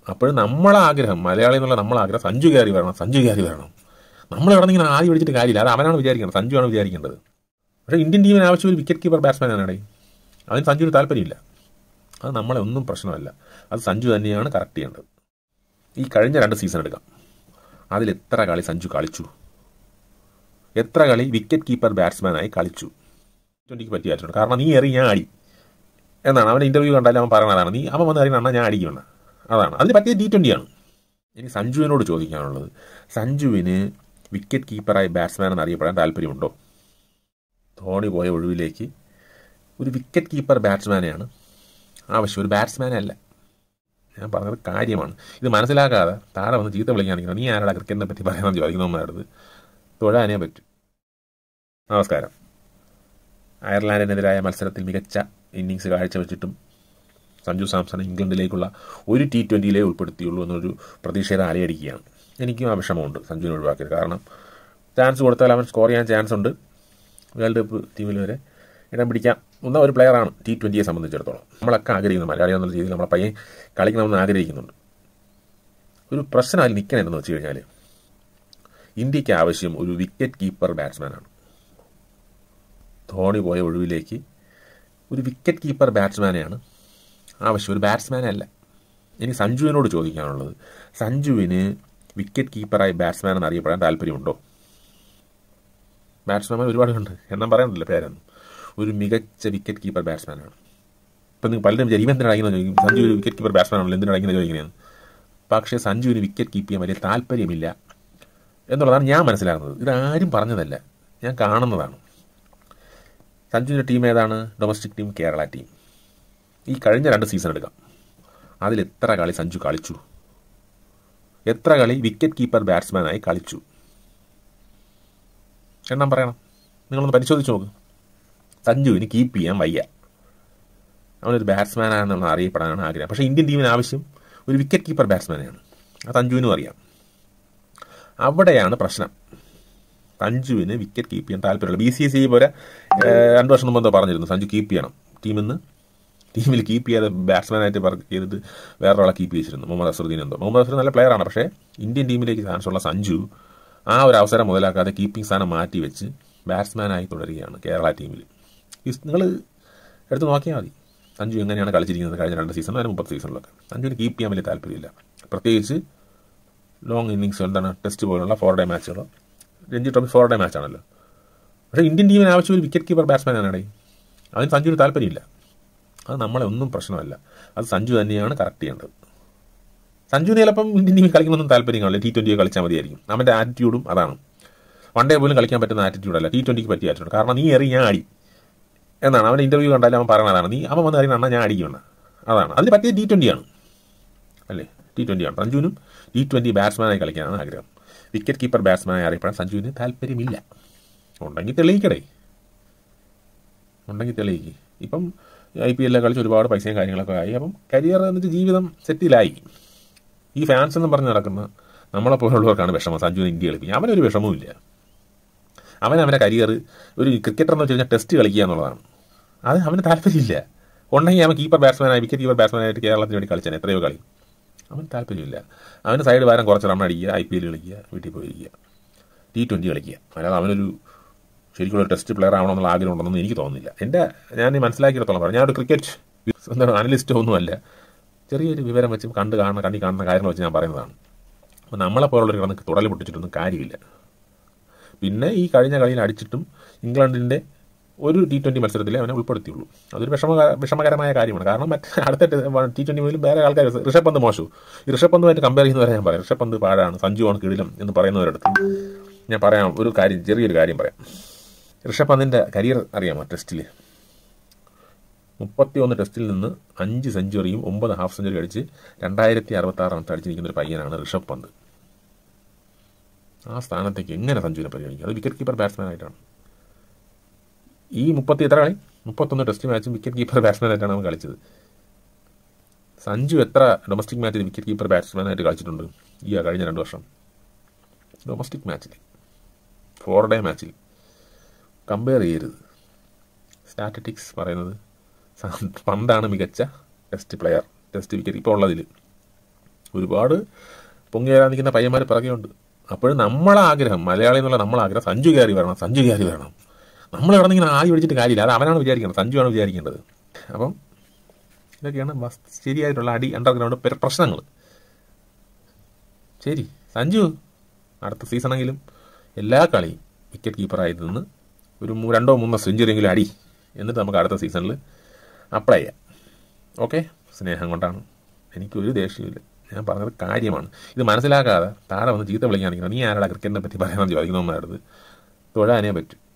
അപ്പോഴും നമ്മളെ ആഗ്രഹം മലയാളി എന്നുള്ള നമ്മളെ ആഗ്രഹം സഞ്ജു കയറി വരണം സഞ്ജു കയറി വരണം നമ്മൾ കിടന്നിങ്ങനെ ആദ്യം പിടിച്ചിട്ട് കാര്യമില്ല അത് അവനാണ് വിചാരിക്കേണ്ടത് സഞ്ജുവാണ് വിചാരിക്കേണ്ടത് പക്ഷേ ഇന്ത്യൻ ടീമിന് ആവശ്യം ഒരു വിക്കറ്റ് കീപ്പർ ബാറ്റ്സ്മാനാണ് ഇടയിൽ അതിന് സഞ്ജുവിന് താല്പര്യമില്ല അത് നമ്മളെ ഒന്നും പ്രശ്നമല്ല അത് സഞ്ജു തന്നെയാണ് കറക്റ്റ് ചെയ്യേണ്ടത് ഈ കഴിഞ്ഞ രണ്ട് സീസൺ എടുക്കാം അതിൽ എത്ര കളി സഞ്ജു കളിച്ചു എത്ര കളി വിക്കറ്റ് കീപ്പർ ബാറ്റ്സ്മാനായി കളിച്ചു ട്വൻറ്റിക്ക് പറ്റിയായിട്ടുണ്ട് കാരണം നീ എറി ഞാൻ അടി എന്നാണ് അവൻ്റെ ഇൻ്റർവ്യൂ കണ്ടാലും അവൻ പറയണതാണ് നീ അവൻ വന്ന് അറിയണം ഞാൻ അടിക്കണം അതാണ് അതിന് പറ്റിയ ടി ട്വൻ്റിയാണ് ഇനി സഞ്ജുവിനോട് ചോദിക്കാനുള്ളത് സഞ്ജുവിന് വിക്കറ്റ് കീപ്പറായി ബാറ്റ്സ്മാൻ എന്നറിയപ്പെടാൻ താല്പര്യമുണ്ടോ ധോണി പോയ ഒഴിവിലേക്ക് ഒരു വിക്കറ്റ് കീപ്പർ ബാറ്റ്സ്മാനെയാണ് ആവശ്യം ഒരു ബാറ്റ്സ്മാനെ അല്ല ഞാൻ പറഞ്ഞത് കാര്യമാണ് ഇത് മനസ്സിലാക്കാതെ താഴെ വന്ന് ചീത്ത വിളിക്കുകയാണെങ്കിൽ നീ ആരാടാ ക്രിക്കറ്റിനെ പറ്റി പറയാമെന്ന് ചോദിക്കുന്നവന്മാരടുത്ത് തൊഴാനേ പറ്റും നമസ്കാരം അയർലാൻഡിനെതിരായ മത്സരത്തിൽ മികച്ച ഇന്നിങ്സ് കാഴ്ചവെച്ചിട്ടും സഞ്ജു സാംസൺ ഇംഗ്ലണ്ടിലേക്കുള്ള ഒരു ടി ട്വൻ്റിയിലേ ഉൾപ്പെടുത്തിയുള്ളൂ എന്നൊരു പ്രതിഷേധം അലയടിക്കുകയാണ് എനിക്കും ആ വിഷമമുണ്ട് സഞ്ജുവിനെ ഒഴിവാക്കിയത് കാരണം ചാൻസ് കൊടുത്താൽ അവൻ സ്കോർ ചെയ്യാൻ ചാൻസ് ഉണ്ട് വേൾഡ് കപ്പ് ടീമിൽ വരെ ഇടം പിടിക്കാം എന്ന ഒരു പ്ലെയറാണ് ടി ട്വൻ്റിയെ സംബന്ധിച്ചിടത്തോളം നമ്മളൊക്കെ ആഗ്രഹിക്കുന്നു മലയാളി എന്നുള്ള രീതിയിൽ നമ്മളെ പയ്യൻ കളിക്കണമെന്ന് ആഗ്രഹിക്കുന്നുണ്ട് ഒരു പ്രശ്നം അതിൽ നിൽക്കണമെന്ന് വെച്ച് കഴിഞ്ഞാൽ ഇന്ത്യക്ക് ആവശ്യം ഒരു വിക്കറ്റ് കീപ്പർ ബാറ്റ്സ്മാനാണ് ധോണി പോയ ഒഴിവിലേക്ക് ഒരു വിക്കറ്റ് കീപ്പർ ബാറ്റ്സ്മാനെയാണ് ആവശ്യം ഒരു ബാറ്റ്സ്മാനെ അല്ല ഇനി സഞ്ജുവിനോട് ചോദിക്കാനുള്ളത് സഞ്ജുവിന് വിക്കറ്റ് കീപ്പറായി ബാറ്റ്സ്മാൻ എന്നറിയപ്പെടാൻ താല്പര്യമുണ്ടോ ബാറ്റ്സ്മാൻ ഒരുപാടുണ്ട് എണ്ണം പറയാനില്ല പേരൊന്നും ഒരു മികച്ച വിക്കറ്റ് കീപ്പർ ബാറ്റ്സ്മാനാണ് ഇപ്പം നിങ്ങൾ പലരും വിചാരിക്കും എന്തിനാണ് അടിക്കുന്നത് ചോദിക്കും സഞ്ജു ഒരു വിക്കറ്റ് കീപ്പർ ബാറ്റ്സ്മാൻ ആണല്ലോ എന്തിനാണ് അടിക്കുന്നത് ചോദിക്കുന്നത് പക്ഷേ സഞ്ജുവിന് വിക്കറ്റ് കീപ്പ് ചെയ്യാൻ വലിയ താല്പര്യമില്ല എന്നുള്ളതാണ് ഞാൻ മനസ്സിലാകുന്നത് ഇതാരും പറഞ്ഞതല്ല ഞാൻ കാണുന്നതാണ് സഞ്ജുവിൻ്റെ ടീം ഏതാണ് ഡൊമസ്റ്റിക് ടീം കേരള ടീം ഈ കഴിഞ്ഞ രണ്ട് സീസൺ എടുക്കാം അതിൽ എത്ര കളി സഞ്ജു കളിച്ചു എത്ര കളി വിക്കറ്റ് കീപ്പർ ബാറ്റ്സ്മാനായി കളിച്ചു എണ്ണം പറയണം നിങ്ങളൊന്ന് പരിശോധിച്ച് നോക്ക് സഞ്ജുവിന് കീപ്പ് ചെയ്യാൻ വയ്യ അവനൊരു ബാറ്റ്സ്മാനാണെന്നുള്ള അറിയപ്പെടാനാണ് ആഗ്രഹം പക്ഷേ ഇന്ത്യൻ ടീമിന് ആവശ്യം ഒരു വിക്കറ്റ് കീപ്പർ ബാറ്റ്സ്മാനെയാണ് അത് സഞ്ജുവിനും അറിയാം അവിടെയാണ് പ്രശ്നം സഞ്ജുവിന് വിക്കറ്റ് കീപ്പ് ചെയ്യാൻ താല്പര്യമുള്ള ബി സി എസ് ഇ പോലെ രണ്ട് വർഷം മുമ്പ് എന്തോ പറഞ്ഞിരുന്നു സഞ്ജു കീപ്പ് ചെയ്യണം ടീമിൽ നിന്ന് ടീമിൽ കീപ്പ് ചെയ്ത് ബാറ്റ്സ്മാനായിട്ട് വർക്ക് ചെയ്തിട്ട് വേറൊരാളെ കീപ്പ് ചെയ്തിരുന്നു മുഹമ്മദ് അസറുദ്ദീൻ എന്തോ മുഹമ്മദ് അസറുദ്ദീൻ നല്ല പ്ലെയറാണ് പക്ഷേ ഇന്ത്യൻ ടീമിലേക്ക് ചാൻസ് ഉള്ള സഞ്ജു ആ ഒരു അവസരം മുതലാക്കാതെ കീപ്പിംഗ് സ്ഥാനം മാറ്റി വെച്ച് ബാറ്റ്സ്മാനായി തുടരുകയാണ് കേരള ടീമിൽ നിങ്ങൾ എടുത്ത് നോക്കിയാൽ മതി സഞ്ജു എങ്ങനെയാണ് കളിച്ചിരിക്കുന്നത് കഴിഞ്ഞ രണ്ട് സീസണിലും അതിന് മുപ്പത് സീസണിലൊക്കെ സഞ്ജുവിന് കീപ്പ് ചെയ്യാൻ വലിയ താല്പര്യമില്ല പ്രത്യേകിച്ച് ലോങ് ഇന്നിങ്സ് എന്താണ് ടെസ്റ്റ് പോലുള്ള ഫോർ ഡേ മാച്ചുകൾ രഞ്ജി ട്രോഫി ഫോർ ഡേ മാച്ചാണല്ലോ പക്ഷേ ഇന്ത്യൻ ടീമിന് ആവശ്യം ഒരു വിക്കറ്റ് കീപ്പർ ബാറ്റ്സ്മാനാണ് ഇടയിൽ അതിന് സഞ്ജുവിന് താല്പര്യമില്ല അത് നമ്മളെ ഒന്നും പ്രശ്നമല്ല അത് സഞ്ജു തന്നെയാണ് കറക്റ്റ് ചെയ്യേണ്ടത് സഞ്ജുവിന് ചിലപ്പം ഇന്ത്യൻ ടീമിൽ കളിക്കണമെന്നും താല്പര്യം കാണില്ല ടി ട്വൻറ്റിയെ കളിച്ചാൽ മതിയായിരിക്കും അവൻ്റെ ആറ്റിറ്റ്യൂഡും അതാണ് വൺ ഡേ പോലും കളിക്കാൻ പറ്റുന്ന ആറ്റിറ്റ്യൂഡല്ല ടി ട്വൻറ്റിക്ക് പറ്റിയ ആറ്റിറ്റ്യൂഡ് കാരണം നീ എറി ഞാൻ അടി എന്നാണ് അവൻ്റെ ഇൻ്റർവ്യൂ കണ്ടാലും അവൻ പറയണതാണ് നീ അവൻ വന്ന് അറിയണം ഞാൻ അടിക്കണം അതാണ് അതിന് പറ്റിയ ടി ട്വൻറ്റിയാണ് അല്ലേ ടി ട്വൻറ്റിയാണ് സഞ്ജുവിനും ടി ട്വൻറ്റി ബാറ്റ്സ്മാനായി കളിക്കാനാണ് ആഗ്രഹം വിക്കറ്റ് കീപ്പർ ബാറ്റ്സ്മാനായി അറിയപ്പെടാൻ സഞ്ജുവിന് താല്പര്യമില്ല ഉണ്ടെങ്കിൽ തെളിയിക്കടേ ഉണ്ടെങ്കിൽ തെളിയിക്ക് ഇപ്പം ഐ പി എല്ലിൽ കളിച്ച് ഒരുപാട് പൈസയും കാര്യങ്ങളൊക്കെ ആയി അപ്പം കരിയർ എന്നിട്ട് ജീവിതം സെറ്റിലായി ഈ ഫാൻസ് എന്ന് പറഞ്ഞ് നടക്കുന്ന നമ്മളെ പോലുള്ളവർക്കാണ് വിഷമം സഞ്ജുവിന് ഇന്ത്യ കളിപ്പിക്കുക അവനൊരു വിഷമവും ഇല്ല അവൻ അവൻ്റെ കരിയർ ഒരു ക്രിക്കറ്റർ എന്ന് വെച്ച് കഴിഞ്ഞാൽ ടെസ്റ്റ് കളിക്കുക എന്നുള്ളതാണ് അത് അവന് താല്പര്യമില്ല ഉണ്ടെങ്കിൽ അവൻ കീപ്പർ ബാറ്റ്സ്മാനായി വിക്കറ്റ് കീപ്പർ ബാറ്റ്സ്മാനായിട്ട് കേരളത്തിന് വേണ്ടി കളിച്ചാൽ എത്രയോ കളി അവന് താല്പര്യമില്ല അവന് സൈഡ് വാരം കുറച്ച് റൺ അടിക്കുക ഐ പി എൽ കളിക്കുക വീട്ടിൽ പോയിരിക്കുക ടി ട്വൻറ്റി കളിക്കുക അല്ലാതെ അവനൊരു ശരിക്കും ഒരു ടെസ്റ്റ് പ്ലെയർ ആവണമെന്നുള്ള ആഗ്രഹം ഉണ്ടെന്നൊന്നും എനിക്ക് തോന്നുന്നില്ല എൻ്റെ ഞാൻ മനസ്സിലാക്കിയിടത്തോളം പറഞ്ഞു ഞാനൊരു ക്രിക്കറ്റ് എന്താണ് അനലിസ്റ്റോ ഒന്നുമല്ല ചെറിയൊരു വിവരം വെച്ച് കണ്ട് കാണുന്ന കണ്ണി കാണുന്ന കാര്യങ്ങൾ വെച്ച് ഞാൻ പറയുന്നതാണ് അപ്പോൾ നമ്മളെപ്പോലുള്ളൊരു കിടന്ന് തുടൽ പൊട്ടിച്ചിട്ടൊന്നും കാര്യമില്ല പിന്നെ ഈ കഴിഞ്ഞ കളിയിൽ അടിച്ചിട്ടും ഇംഗ്ലണ്ടിൻ്റെ ഒരു ടി ട്വൻറ്റി മത്സരത്തിലേ അവനെ ഉൾപ്പെടുത്തിയുള്ളൂ അതൊരു വിഷമ വിഷമകരമായ കാര്യമാണ് കാരണം മറ്റ് അടുത്ത ടി ട്വൻറ്റി മുതലും വേറെ ആൾക്കാർ ഋഷഭ് പന്ത് മോശവും ഈ ഋഷഭ് പന്തുമായിട്ട് കമ്പയർ ചെയ്യുന്നവരെ ഞാൻ പറയാം ഋഷഭ് പന്ത് പാടാണ് സഞ്ജുവാണ് കിടിലം എന്ന് പറയുന്നവരടുത്ത് ഞാൻ പറയാം ഒരു കാര്യം ചെറിയൊരു കാര്യം പറയാം ഋഷഭ് പന്തിൻ്റെ കരിയർ അറിയാമോ ടെസ്റ്റിൽ മുപ്പത്തി ഒന്ന് ടെസ്റ്റിൽ നിന്ന് അഞ്ച് സെഞ്ചുറിയും ഒമ്പത് ഹാഫ് സെഞ്ചുറി അടിച്ച് രണ്ടായിരത്തി അറുപത്തി ആറ് റൺസ് അടിച്ചിരിക്കുന്ന ഒരു പയ്യനാണ് ഋഷഭ് പന്ത് ആ സ്ഥാനത്തേക്ക് എങ്ങനെ സഞ്ജുവിനെ പരിഗണിക്കും അത് വിക്കറ്റ് കീപ്പർ ബാറ്റ്സ്മാൻ ആയിട്ടാണ് ഈ മുപ്പത്തി എത്ര കളി മുപ്പത്തൊന്ന് ടെസ്റ്റ് മാച്ചും വിക്കറ്റ് കീപ്പർ ബാറ്റ്സ്മാൻ ആയിട്ടാണ് അവൻ കളിച്ചത് സഞ്ജു എത്ര ഡൊമസ്റ്റിക് മാച്ചിൽ വിക്കറ്റ് കീപ്പർ ബാറ്റ്സ്മാൻ ആയിട്ട് കളിച്ചിട്ടുണ്ട് ഈ കഴിഞ്ഞ രണ്ട് വർഷം ഡൊമസ്റ്റിക് മാച്ചിൽ ഫോർ ഡേ മാച്ചിൽ കമ്പയർ ചെയ്യരുത് സ്റ്റാറ്റിറ്റിക്സ് പറയുന്നത് പന്താണ് മികച്ച ടെസ്റ്റ് പ്ലെയർ ടെസ്റ്റ് വിക്കറ്റ് ഇപ്പോൾ ഉള്ളതിൽ ഒരുപാട് പൊങ്ങി വരാൻ നിൽക്കുന്ന പയ്യന്മാർ പിറകെയുണ്ട് അപ്പോഴും നമ്മളെ ആഗ്രഹം മലയാളി എന്നുള്ള നമ്മളെ ആഗ്രഹം സഞ്ജു കയറി വരണം സഞ്ജു കയറി വരണം നമ്മൾ ഇവിടെ ഇങ്ങനെ ആദ്യം പിടിച്ചിട്ട് കാര്യമില്ല അത് അവനാണ് വിചാരിക്കേണ്ടത് സഞ്ജുവാണ് വിചാരിക്കേണ്ടത് അപ്പം ഇതൊക്കെയാണ് വസ്- ശരിയായിട്ടുള്ള അടി അണ്ടർഗ്രൗണ്ട് പ്രശ്നങ്ങൾ ശരി സഞ്ജു അടുത്ത സീസണെങ്കിലും എല്ലാ കളിയും വിക്കറ്റ് കീപ്പറായി നിന്ന് ഒരു മൂ- രണ്ടോ മൂന്നോ സെഞ്ചുറിയെങ്കിലും അടി എന്നിട്ട് നമുക്ക് അടുത്ത സീസണിൽ അപ്ലൈ ചെയ്യാം ഓക്കെ സ്നേഹം കൊണ്ടാണ് എനിക്കൊരു ദേഷ്യമില്ല ഞാൻ പറഞ്ഞത് കാര്യമാണ് ഇത് മനസ്സിലാക്കാതെ താഴെ വന്ന് ചീത്ത വിളിക്കാനിരിക്കണം നീ ആരാടാ ക്രിക്കറ്റിനെ പറ്റി പറയാമെന്ന് ചോദിക്കുന്നവന്മാരടുത്ത് തൊഴാനേ പറ്റും